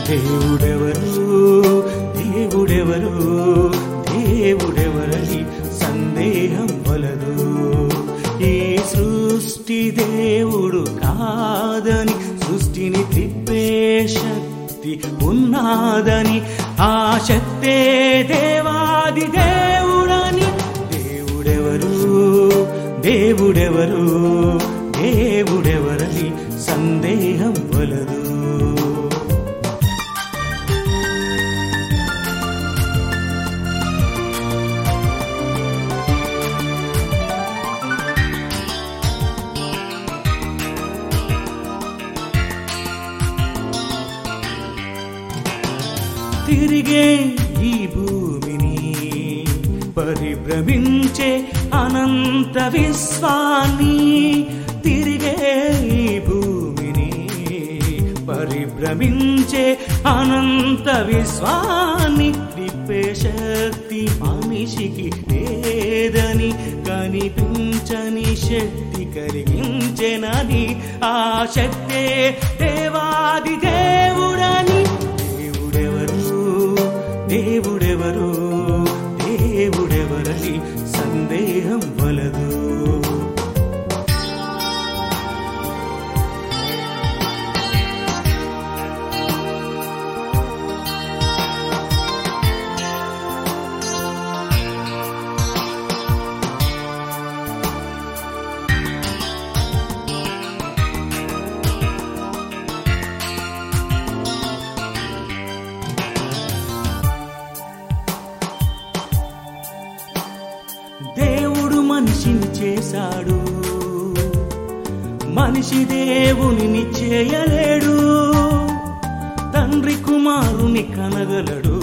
దేవుడెవరు దేవుడెవరు దేవుడెవరని సందేహం వలదు ఈ సృష్టి దేవుడు కాదని సృష్టిని తిప్పే శక్తి ఉన్నాదని ఆ శక్తే దేవాది దేవుడని దేవుడెవరు దేవుడెవరు దేవుడెవరని సందేహం వలదు తిరిగే ఈ భూమిని పరిభ్రమించే అనంత విశ్వాన్ని తిరిగే ఈ భూమిని పరిభ్రమించే అనంత విశ్వాన్ని తిప్పే శక్తి మనిషికి లేదని కనిపించని శక్తి కలిగించెనని ఆ శక్తే దేవాది దేవుడని దేవుడెవరు దేవుడెవరు దేవుడెవరని సందేహం వలదు దేవుడు మనిషిని చేశాడు మనిషి దేవునిని చేయలేడు తండ్రి కుమారుని కనగలడు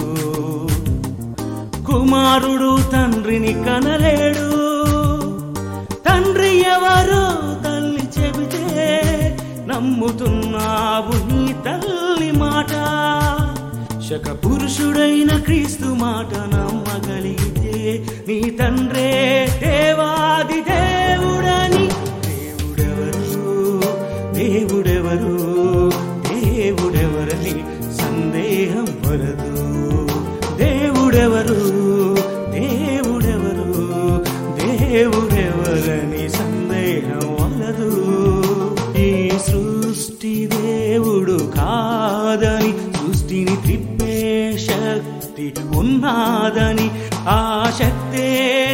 కుమారుడు తండ్రిని కనలేడు తండ్రి ఎవరో తల్లి చెబితే నమ్ముతున్నావు నీ తల్లి మాట శక పురుషుడైన క్రీస్తు మాట నమ్మగలిగితే నీ తండ్రే దేవాది దేవుడని దేవుడెవరు దేవుడెవరు దేవుడెవరని సందేహం వలదు దేవుడెవరు దేవుడెవరు దేవుడెవరని సందేహం వలదు ఈ సృష్టి దేవుడు కాదని సృష్టిని తిప్పే శక్తి ఉన్నాదని ఆ శక్తే